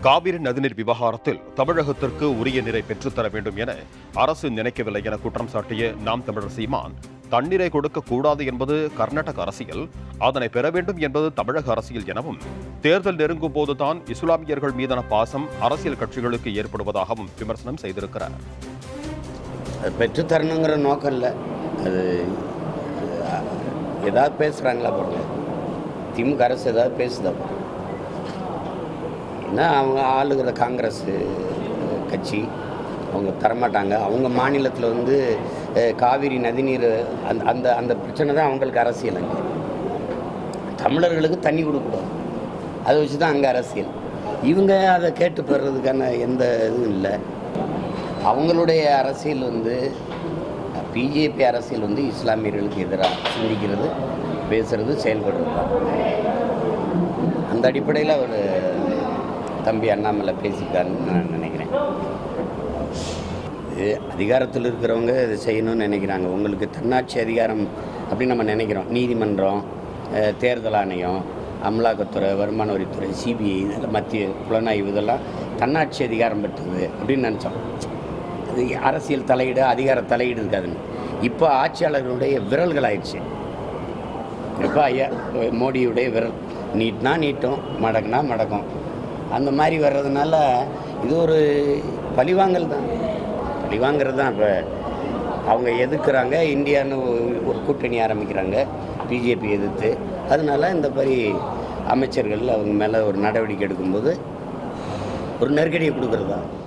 காவிரி நதிநீர் விவகாரத்தில் தமிழகத்திற்கு உரிய நீரை பெற்றுத்தர வேண்டும் என அரசு நினைக்கவில்லை என குற்றம் சாட்டிய நாம் தமிழர் சீமான் தண்ணீரை கொடுக்க கூடாது என்பது கர்நாடக அரசியல் அதனை பெற வேண்டும் என்பது தமிழக அரசியல் எனவும் தேர்தல் நெருங்கும் போதுதான் இஸ்லாமியர்கள் மீதான பாசம் அரசியல் கட்சிகளுக்கு ஏற்படுவதாகவும் விமர்சனம் செய்திருக்கிறார் அது பெற்றுத்தரணுங்கிற நோக்கம் இல்லை அது அஹ், ஏதாவது பேசுகிறாங்களா பாருங்க திமுக அரசு ஏதாவது பேசுதா பாருங்க. ஏன்னா அவங்க ஆளுகிற காங்கிரஸ் அஹ், கட்சி அவங்க தரமாட்டாங்க அவங்க மாநிலத்தில் வந்து அஹ், காவிரி நதிநீர் அந்த அந்த அந்த பிரச்சனை தான் அவங்களுக்கு அரசியல் அங்கே தமிழர்களுக்கு தண்ணி கொடுக்கக்கூடாது அதை வச்சு தான் அங்கே அரசியல் இவங்க அதை கேட்டு பெறுறதுக்கான எந்த இதுவும் இல்லை அவங்களுடைய அரசியல் வந்து பிஜேபி அரசியல் வந்து இஸ்லாமியர்களுக்கு எதிராக சிந்திக்கிறது பேசுறது செயல்படுறது தான் அந்த அடிப்படையில் அவர் தம்பி அண்ணாமலை பேசியிருக்காருன்னு நான் நினைக்கிறேன் இது அதிகாரத்தில் இருக்கிறவங்க இதை செய்யணும்னு நினைக்கிறாங்க உங்களுக்கு தன்னாட்சி அதிகாரம் அப்படின்னு நம்ம நினைக்கிறோம் நீதிமன்றம் அஹ், தேர்தல் ஆணையம் அமலாக்கத்துறை வருமான வரித்துறை சிபிஐ இதெல்லாம் மத்திய புலனாய்வு இதெல்லாம் தன்னாட்சி அதிகாரம் பெற்றது அப்படின்னு நினச்சோம் அது அரசியல் தலையீடு அதிகார தலையீடு இருக்காதுன்னு இப்போ ஆட்சியாளர்களுடைய விரல்கள் ஆயிடுச்சு இப்போ ஐயா மோடியுடைய விரல் நீட்னா நீட்டும் மடக்குனா மடக்கும் அந்த மாதிரி வர்றதுனால இது ஒரு பழிவாங்கல் தான் பழிவாங்கிறது தான் இப்போ அவங்க எதிர்க்கிறாங்க இந்தியான்னு ஒரு- ஒரு கூட்டணி ஆரம்பிக்கிறாங்க பிஜேபி எதிர்த்து அதனால இந்த மாதிரி அமைச்சர்கள் அவங்க மேலே ஒரு நடவடிக்கை எடுக்கும்போது ஒரு நெருக்கடியை கொடுக்குறது தான்